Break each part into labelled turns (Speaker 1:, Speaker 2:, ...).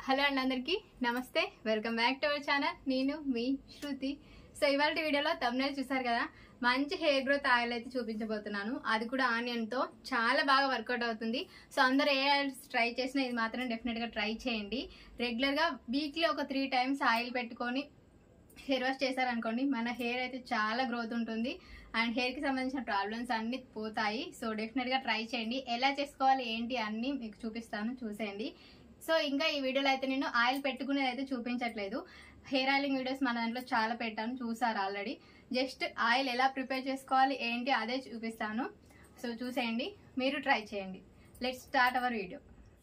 Speaker 1: hello అండి అందరికీ నమస్తే welcome back to our channel నేను మీ శృతి సో ఇవాళ వీడియోలో తమ్నేల్ చూసారు కదా మంచి హెయిర్ గ్రోత్ ఆయిల్ అయితే చూపించబోతున్నాను అది కూడా ఆనియన్తో చాలా బాగా వర్కౌట్ అవుతుంది సో అందరు ఏ ఆయిల్స్ ట్రై చేసినా ఇది మాత్రం డెఫినెట్గా ట్రై చేయండి రెగ్యులర్గా వీక్లీ ఒక త్రీ టైమ్స్ ఆయిల్ పెట్టుకొని హెయిర్ వాష్ చేశారనుకోండి మన హెయిర్ అయితే చాలా గ్రోత్ ఉంటుంది అండ్ హెయిర్కి సంబంధించిన ప్రాబ్లమ్స్ అన్ని పోతాయి సో డెఫినెట్గా ట్రై చేయండి ఎలా చేసుకోవాలి ఏంటి అన్నీ మీకు చూపిస్తాను చూసేయండి సో ఇంకా ఈ వీడియోలో అయితే నేను ఆయిల్ పెట్టుకునేది అయితే చూపించట్లేదు హెయిర్ ఆయిలింగ్ వీడియోస్ మన దాంట్లో చాలా పెట్టాను చూసారు ఆల్రెడీ జస్ట్ ఆయిల్ ఎలా ప్రిపేర్ చేసుకోవాలి ఏంటి అదే చూపిస్తాను సో చూసేయండి మీరు ట్రై చేయండి let start our video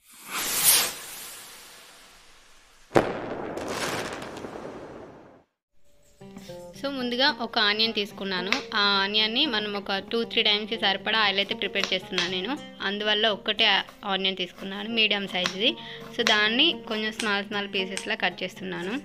Speaker 1: so ముందుగా ఒక ఆనియన్ తీసుకున్నాను ఆ ఆనియన్ని మనం ఒక టూ త్రీ టైమ్స్ సరిపడా ఆయిల్ అయితే ప్రిపేర్ చేస్తున్నాను నేను అందువల్ల ఒక్కటే ఆనియన్ తీసుకున్నాను మీడియం సైజ్ది సో దాన్ని కొంచెం స్మాల్ స్మాల్ పీసెస్లా కట్ చేస్తున్నాను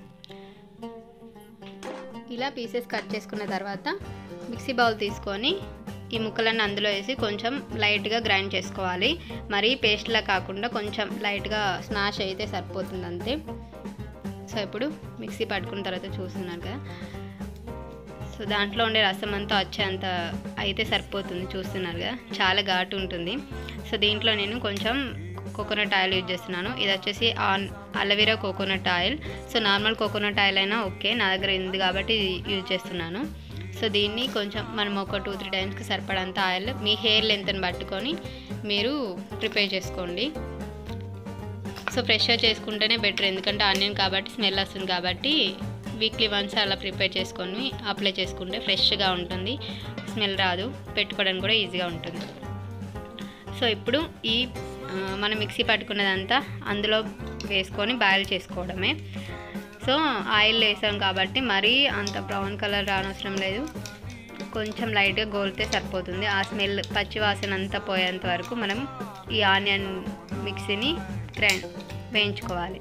Speaker 1: ఇలా పీసెస్ కట్ చేసుకున్న తర్వాత మిక్సీ బౌల్ తీసుకొని ఈ ముక్కలన్నీ అందులో వేసి కొంచెం లైట్గా గ్రైండ్ చేసుకోవాలి మరీ పేస్ట్లా కాకుండా కొంచెం లైట్గా స్మాష్ అయితే సరిపోతుంది అంతే సో ఇప్పుడు మిక్సీ పట్టుకున్న తర్వాత చూస్తున్నారు కదా సో దాంట్లో ఉండే రసం అంతా వచ్చేంత అయితే సరిపోతుంది చూస్తున్నారు కదా చాలా ఘాటు ఉంటుంది సో దీంట్లో నేను కొంచెం కోకోనట్ ఆయిల్ యూజ్ చేస్తున్నాను ఇది వచ్చేసి ఆన్ aloe vera coconut oil so normal coconut oil అయినా ఓకే నా దగ్గర ఉంది కాబట్టి ఇది యూజ్ చేస్తున్నాను సో దీన్ని కొంచెం మనం ఒక టూ త్రీ టైమ్స్కి సరిపడంత ఆయిల్ మీ హెయిర్ లెంత్ని పట్టుకొని మీరు ప్రిపేర్ చేసుకోండి సో ఫ్రెష్గా చేసుకుంటేనే బెటర్ ఎందుకంటే ఆనియన్ కాబట్టి స్మెల్ వస్తుంది కాబట్టి వీక్లీ వన్స్ అలా ప్రిపేర్ చేసుకొని అప్లై చేసుకుంటే ఫ్రెష్గా ఉంటుంది స్మెల్ రాదు పెట్టుకోవడానికి కూడా ఈజీగా ఉంటుంది సో ఇప్పుడు ఈ మనం మిక్సీ పట్టుకున్నదంతా అందులో వేసుకొని బాయిల్ చేసుకోవడమే సో ఆయిల్ వేసాం కాబట్టి మరీ అంత బ్రౌన్ కలర్ రానవసరం లేదు కొంచెం లైట్గా గోలితే సరిపోతుంది ఆ స్మెల్ పచ్చి వాసన అంతా పోయేంత వరకు మనం ఈ ఆనియన్ మిక్సీని గ్రైండ్ వేయించుకోవాలి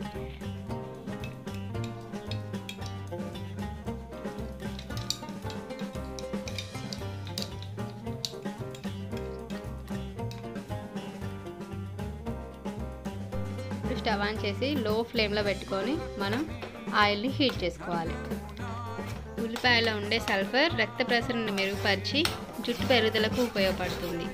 Speaker 1: స్టవ్ ఆన్ చేసి లో ఫ్లేమ్లో పెట్టుకొని మనం ఆయిల్ని హీట్ చేసుకోవాలి ఉల్లిపాయలో ఉండే సల్ఫర్ రక్త ప్రసరణ మెరుగుపరిచి జుట్టు పెరుగుదలకు ఉపయోగపడుతుంది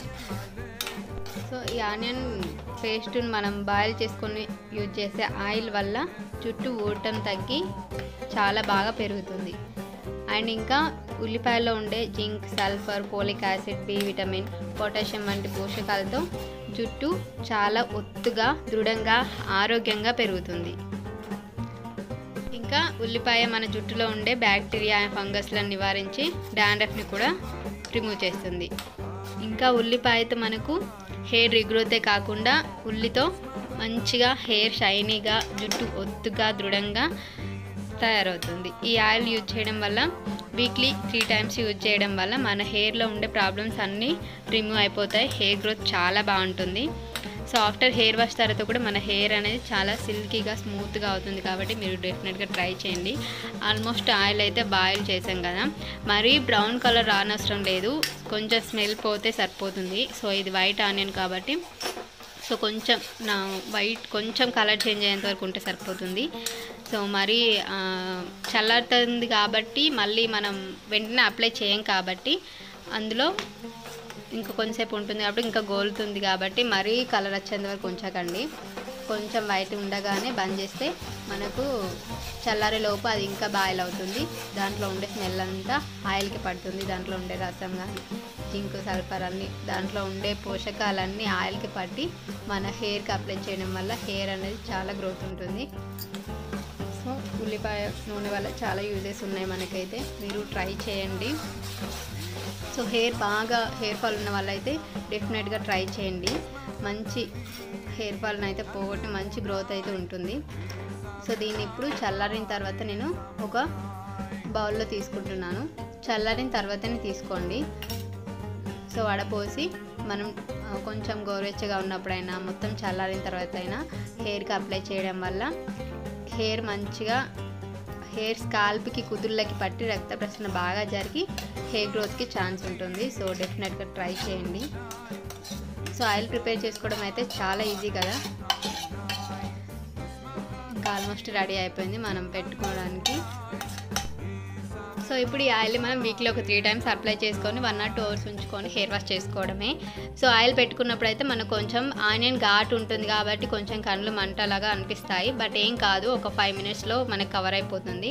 Speaker 1: సో ఈ ఆనియన్ పేస్ట్ని మనం బాయిల్ చేసుకొని యూజ్ చేసే ఆయిల్ వల్ల జుట్టు ఊడటం తగ్గి చాలా బాగా పెరుగుతుంది అండ్ ఇంకా ఉల్లిపాయలో ఉండే zinc sulphur folic acid B vitamin potassium వంటి పోషకాలతో జుట్టు చాలా ఒత్తుగా దృఢంగా ఆరోగ్యంగా పెరుగుతుంది ఇంకా ఉల్లిపాయ మన జుట్టులో ఉండే బ్యాక్టీరియా ఫంగస్లను నివారించి డాండ్రఫ్ని కూడా రిమూవ్ చేస్తుంది ఇంకా ఉల్లిపాయతో మనకు హెయిర్ రిగ్రోతే కాకుండా ఉల్లితో మంచిగా హెయిర్ షైనీగా జుట్టు ఒత్తుగా దృఢంగా తయారవుతుంది ఈ ఆయిల్ యూజ్ చేయడం వల్ల వీక్లీ త్రీ టైమ్స్ యూజ్ చేయడం వల్ల మన హెయిర్లో ఉండే ప్రాబ్లమ్స్ అన్నీ రిమూవ్ అయిపోతాయి హెయిర్ గ్రోత్ చాలా బాగుంటుంది సో ఆఫ్టర్ హెయిర్ వాష్ తర్వాత కూడా మన హెయిర్ అనేది చాలా సిల్కీగా స్మూత్గా అవుతుంది కాబట్టి మీరు డెఫినెట్గా ట్రై చేయండి ఆల్మోస్ట్ ఆయిల్ అయితే బాయిల్ చేసాం కదా మరీ బ్రౌన్ కలర్ రానవసరం లేదు కొంచెం స్మెల్ పోతే సరిపోతుంది సో ఇది వైట్ ఆనియన్ కాబట్టి సో కొంచెం నా వైట్ కొంచెం కలర్ చేంజ్ అయ్యేంత వరకు ఉంటే సరిపోతుంది సో మరి చల్లారుతుంది కాబట్టి మళ్ళీ మనం వెంటనే అప్లై చేయం కాబట్టి అందులో ఇంకా కొంచెంసేపు ఉంటుంది కాబట్టి ఇంకా గోలుతుంది కాబట్టి మరీ కలర్ వచ్చేంత వరకు ఉంచకండి కొంచెం వైట్ ఉండగానే బంద్ చేస్తే మనకు చల్లారే లోపు అది ఇంకా బాయిల్ అవుతుంది దాంట్లో ఉండే స్మెల్ అంతా ఆయిల్కి పడుతుంది దాంట్లో ఉండే రసం కానీ జింక్ సల్ఫర్ అన్ని దాంట్లో ఉండే పోషకాలన్నీ ఆయిల్కి పట్టి మన హెయిర్కి అప్లై చేయడం వల్ల హెయిర్ అనేది చాలా గ్రోత్ ఉంటుంది సో ఉల్లిపాయ నూనె వల్ల చాలా యూజెస్ ఉన్నాయి మనకైతే మీరు ట్రై చేయండి సో హెయిర్ బాగా హెయిర్ ఫాల్ ఉన్న వాళ్ళైతే డెఫినెట్గా ట్రై చేయండి మంచి హెయిర్ ఫాల్ని అయితే పోగొట్టి మంచి గ్రోత్ అయితే ఉంటుంది సో దీన్ని ఇప్పుడు చల్లారిన తర్వాత నేను ఒక బౌల్లో తీసుకుంటున్నాను చల్లారిన తర్వాతనే తీసుకోండి సో వడపోసి మనం కొంచెం గోరువెచ్చగా ఉన్నప్పుడైనా మొత్తం చల్లారిన తర్వాత అయినా హెయిర్కి అప్లై చేయడం వల్ల హెయిర్ మంచిగా హెయిర్ స్కాల్ప్కి కుదుర్లకి పట్టి రక్త ప్రసరణ బాగా జరిగి హెయిర్ గ్రోత్కి ఛాన్స్ ఉంటుంది సో డెఫినెట్గా ట్రై చేయండి సో ఆయిల్ ప్రిపేర్ చేసుకోవడం అయితే చాలా ఈజీ కదా ఇంకా ఆల్మోస్ట్ రెడీ అయిపోయింది మనం పెట్టుకోవడానికి సో ఇప్పుడు ఈ ఆయిల్ని మనం వీక్లీ ఒక త్రీ టైమ్స్ అప్లై చేసుకొని వన్ ఆర్ టూ అవర్స్ ఉంచుకొని హెయిర్ వాష్ చేసుకోవడమే సో ఆయిల్ పెట్టుకున్నప్పుడు అయితే మనకు కొంచెం ఆనియన్ ఘాట్ ఉంటుంది కాబట్టి కొంచెం కళ్ళు మంటలాగా అనిపిస్తాయి బట్ ఏం కాదు ఒక ఫైవ్ మినిట్స్లో మనకు కవర్ అయిపోతుంది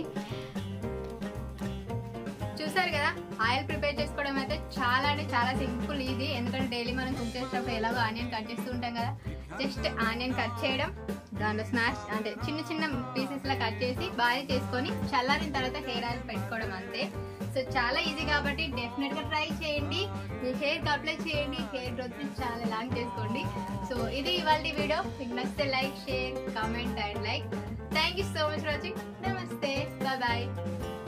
Speaker 1: చూసారు కదా ఆయిల్ ప్రిపేర్ చేసుకోవడం అయితే చాలా అంటే చాలా సింపుల్ ఈజీ ఎందుకంటే డైలీ మనం కుక్ చేసేటప్పుడు ఎలాగో ఆనియన్ కట్ చేస్తూ ఉంటాం కదా జస్ట్ ఆనియన్ కట్ చేయడం దాంట్లో స్మాష్ అంటే చిన్న చిన్న పీసెస్ లా కట్ చేసి బాయిల్ చేసుకొని చల్లారిన తర్వాత హెయిర్ ఆయిల్ పెట్టుకోవడం అంతే సో చాలా ఈజీ కాబట్టి డెఫినెట్ గా ట్రై చేయండి మీ హెయిర్ అప్లై చేయండి హెయిర్ గ్రోత్ చాలా లాంగ్ చేసుకోండి సో ఇది ఇవాళ వీడియో మీకు నచ్చితే like share comment and like thank you so much for watching నమస్తే బాయ్ బాయ్